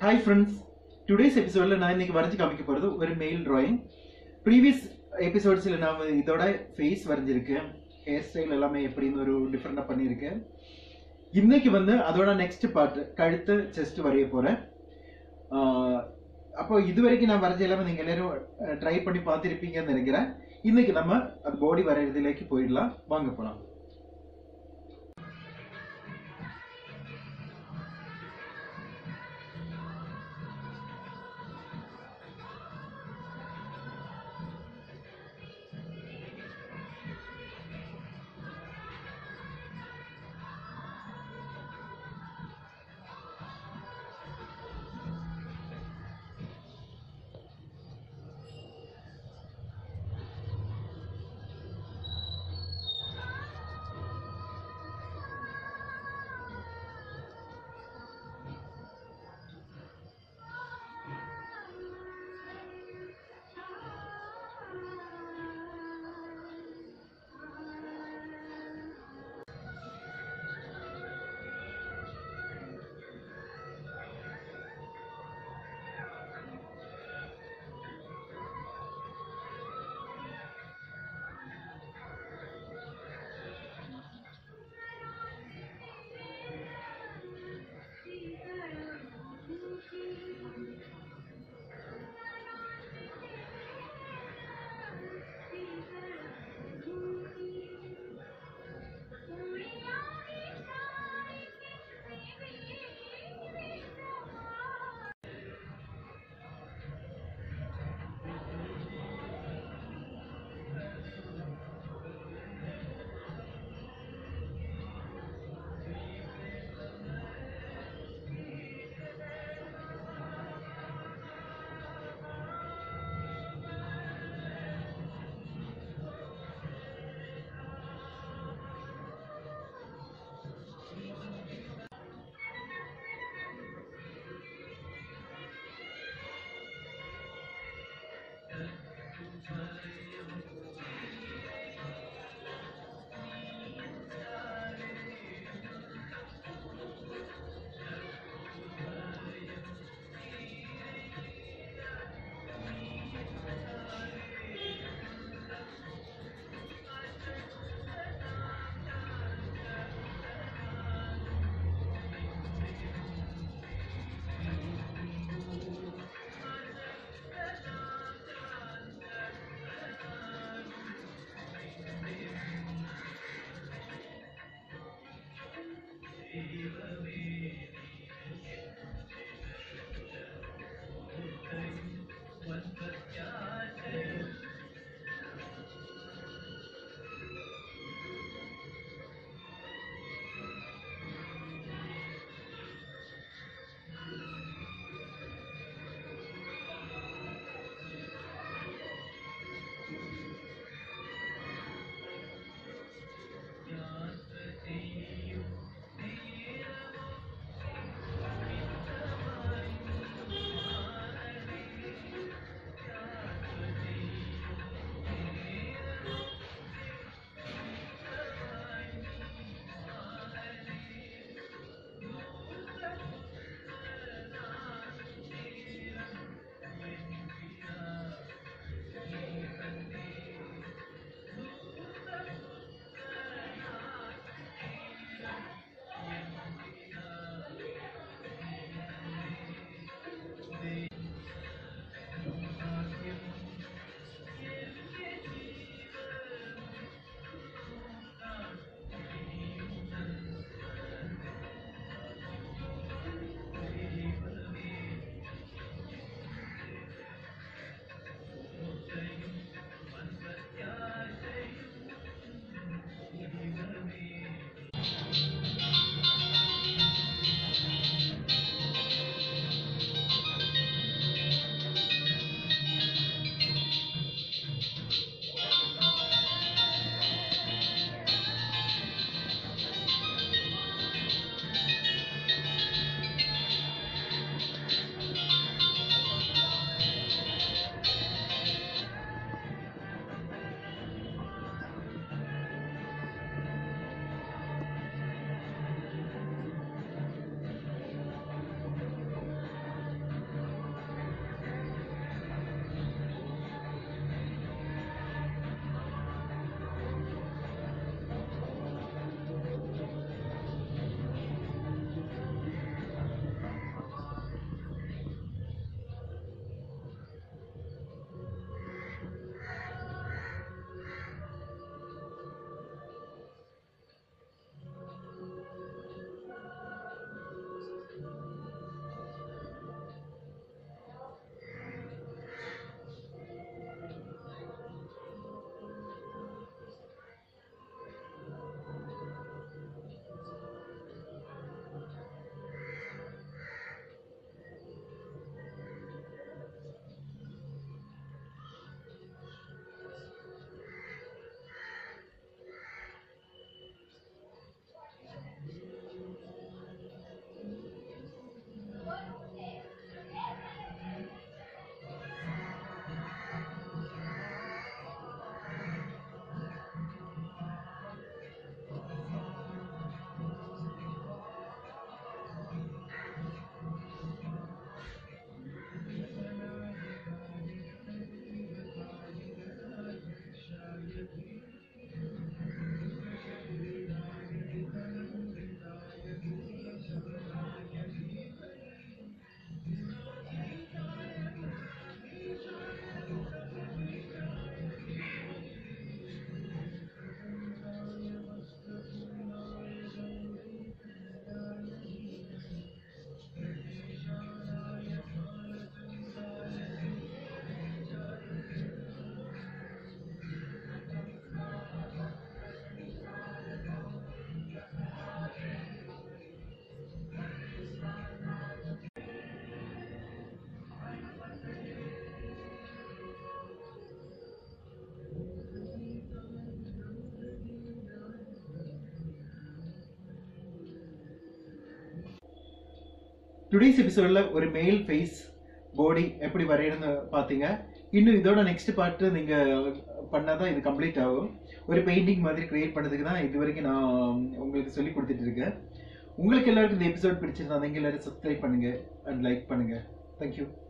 hi friends today's எபிசோடில் நான் இன்னைக்கு வரைஞ்சு காமிக்க போகிறது ஒரு மெயில் டிராயிங் ப்ரீவியஸ் எபிசோட்ஸில் நான் இதோட ஃபேஸ் வரைஞ்சிருக்கேன் ஹேர் ஸ்டைல் எல்லாமே எப்படின்னு ஒரு டிஃப்ரெண்டாக பண்ணியிருக்கேன் இன்னைக்கு வந்து அதோட நெக்ஸ்ட் பார்ட் கழுத்து செஸ்ட் வரைய போகிறேன் அப்போ இது வரைக்கும் நான் வரைஞ்ச எல்லாமே நீங்கள் எல்லாரும் ட்ரை பண்ணி பார்த்துருப்பீங்கன்னு நினைக்கிறேன் இன்னைக்கு நம்ம அது பாடி வரைகிறதுலேக்கு போயிடலாம் வாங்க போகலாம் டுடேஸ் எபிசோட்ல ஒரு மெயில் ஃபேஸ் பாடி எப்படி வரையணும்னு பார்த்தீங்க இன்னும் இதோட நெக்ஸ்ட் பார்ட் நீங்க பண்ணாதான் இது கம்ப்ளீட் ஆகும் ஒரு பெயிண்டிங் மாதிரி கிரியேட் பண்ணதுக்கு தான் இது வரைக்கும் நான் உங்களுக்கு சொல்லி கொடுத்துட்டு இருக்கேன் உங்களுக்கு எல்லாருக்கும் இந்த எபிசோட் பிடிச்சிருந்தா நீங்க எல்லாரும் சப்ஸ்கிரைப் பண்ணுங்க அண்ட் லைக் பண்ணுங்க தேங்க்யூ